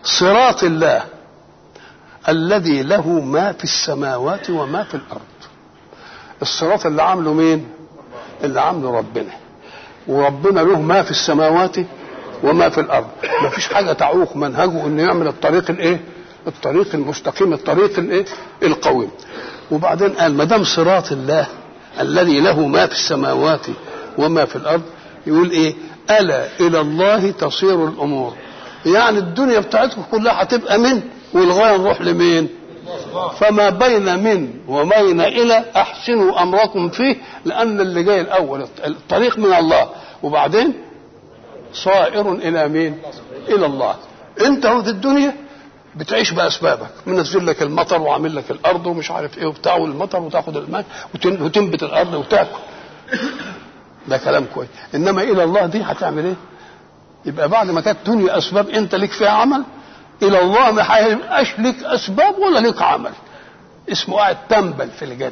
صراط الله الذي له ما في السماوات وما في الارض الصراط اللي عامله مين اللي عامله ربنا وربنا له ما في السماوات وما في الارض ما فيش حاجه تعوق منهجه انه يعمل الطريق الايه الطريق المستقيم الطريق الايه القويم وبعدين قال ما دام صراط الله الذي له ما في السماوات وما في الارض يقول ايه الا الى الله تصير الامور يعني الدنيا بتاعتكم كلها هتبقى من والغايه نروح لمين فما بين من وبين الى احسنوا امركم فيه لان اللي جاي الاول الطريق من الله وبعدين صائر الى مين الى الله انت هو في الدنيا بتعيش باسبابك منزل لك المطر وعامل لك الارض ومش عارف ايه وبتاع والمطر وتاخد الماء وتنبت الارض وتاكل ده كلام كويس انما الى الله دي هتعمل ايه يبقى بعد ما كانت دنيا اسباب انت ليك فيها عمل الى الله ما هيبقاش ليك اسباب ولا ليك عمل اسمه قاعد تنبل في الجنه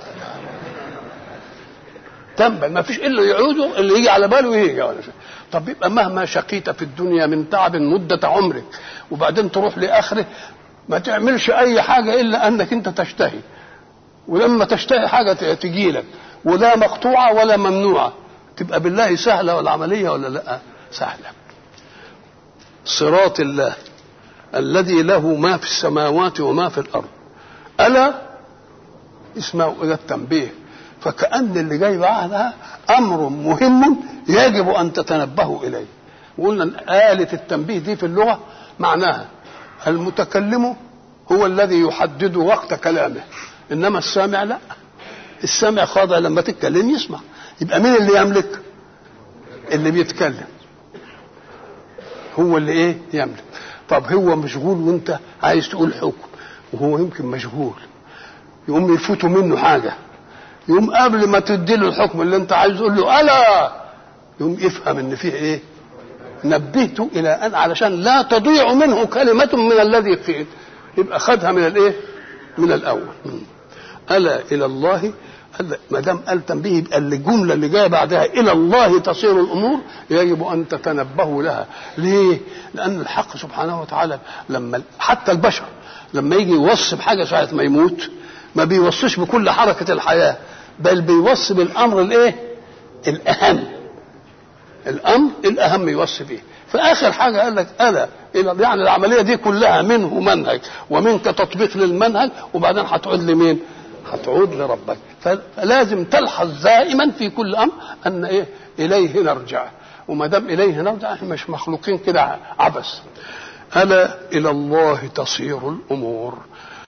تنبل ما فيش الا يعوده اللي يجي على باله يجي ولا شيء طب يبقى مهما شقيت في الدنيا من تعب مدة عمرك وبعدين تروح لآخره ما تعملش أي حاجة إلا أنك أنت تشتهي ولما تشتهي حاجة تجي لك ولا مقطوعة ولا ممنوعة تبقى بالله سهلة ولا عملية ولا لا سهلة صراط الله الذي له ما في السماوات وما في الأرض ألا اسمه إلى التنبيه فكأن اللي جاي بعدها أمر مهم يجب أن تتنبهوا إليه وقلنا آلة التنبيه دي في اللغة معناها المتكلم هو الذي يحدد وقت كلامه إنما السامع لا السامع خاضع لما تتكلم يسمع يبقى مين اللي يملك اللي بيتكلم هو اللي ايه يملك طب هو مشغول وانت عايز تقول حكم وهو يمكن مشغول يقوم يفوتوا منه حاجه يقوم قبل ما تدي له الحكم اللي انت عايز تقول له الا يقوم يفهم ان فيه ايه نبهته الى ان علشان لا تضيع منه كلمه من الذي فيه يبقى خدها من الايه من الاول الا الى الله ما دام قال تنبيه يبقى الجمله اللي جايه بعدها الى الله تصير الامور يجب ان تتنبهوا لها ليه لان الحق سبحانه وتعالى لما حتى البشر لما يجي يوصي بحاجه ساعه ما يموت ما بيوصيش بكل حركه الحياه بل بيوصي بالامر الايه الاهم الامر الاهم يوصي به فاخر حاجه قال لك الا يعني العمليه دي كلها منه منهج ومنك تطبيق للمنهج وبعدين هتعود لمين هتعود لربك فلازم تلحظ دائما في كل امر ان ايه اليه نرجع وما دام اليه نرجع احنا مش مخلوقين كده عبث الا الى الله تصير الامور